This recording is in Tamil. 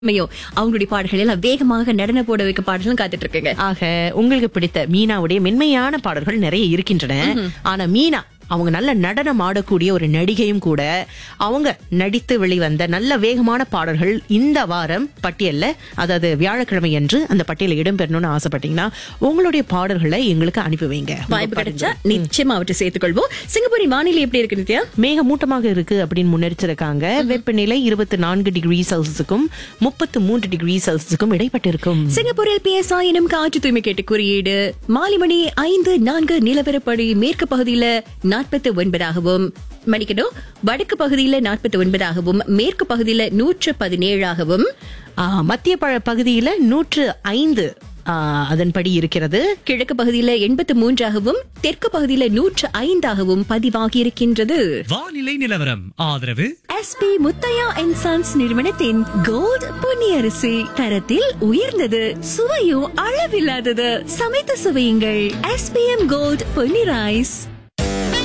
மையோ அவங்களுடைய பாடல்கள் எல்லாம் வேகமாக நடன போட வைக்க பாடல்களும் காத்துட்டு இருக்குங்க ஆக உங்களுக்கு பிடித்த மீனாவுடைய மென்மையான பாடல்கள் நிறைய இருக்கின்றன ஆனா மீனா அவங்க நல்ல நடனம் ஆடக்கூடிய ஒரு நடிகையும் கூட அவங்க நடித்து வெளிவந்த நல்ல வேகமான பாடல்கள் இந்த வாரம் பட்டியல்ல அதாவது வியாழக்கிழமை அன்று அந்த பட்டியலில் இடம்பெறணும்னு ஆசைப்பட்டீங்கன்னா உங்களுடைய பாடல்களை எங்களுக்கு அனுப்பி வைங்க உங்க வாய்ப்பு கிடைச்சா நிச்சயமா அவற்றை சேர்த்துக் கொள்வோம் சிங்கப்பூரின் வானிலை எப்படி இருக்கு நித்யா மேகமூட்டமாக இருக்கு அப்படின்னு முன்னெச்சரிக்காங்க வெப்பநிலை இருபத்தி நான்கு டிகிரி செல்சியஸுக்கும் முப்பத்து மூன்று டிகிரி செல்சியஸுக்கும் இடைப்பட்டு இருக்கும் சிங்கப்பூரில் பிஎஸ்ஐ எனும் காற்று தூய்மை கேட்டு குறியீடு மாலை மணி ஐந்து நான்கு நிலவரப்படி மேற்கு பகுதியில நாற்பத்தி ஒன்பதாகவும் மணிக்கணும் வடக்கு பகுதியில நாற்பத்தி ஒன்பதாகவும் மேற்கு பகுதியில நூற்று பதினேழாகவும் ஆ, மத்திய ப- பகுதியில நூற்று ஐந்து ஆ, அதன்படி இருக்கிறது கிழக்கு பகுதியில எண்பத்து மூன்றாகவும் தெற்கு பகுதியில நூற்று ஐந்தாகவும் பதிவாகி இருக்கின்றது வானிலை நிலவரம் ஆதரவு எஸ்பி முத்தையா அண்ட் சன்ஸ் நிறுவனத்தின் கோல்ட் பொன்னியரிசி தரத்தில் உயர்ந்தது சுவையும் அளவில்லாதது சமைத்து சுவையுங்கள் எஸ்பிஎம் கோல்ட் பொன்னி ரைஸ்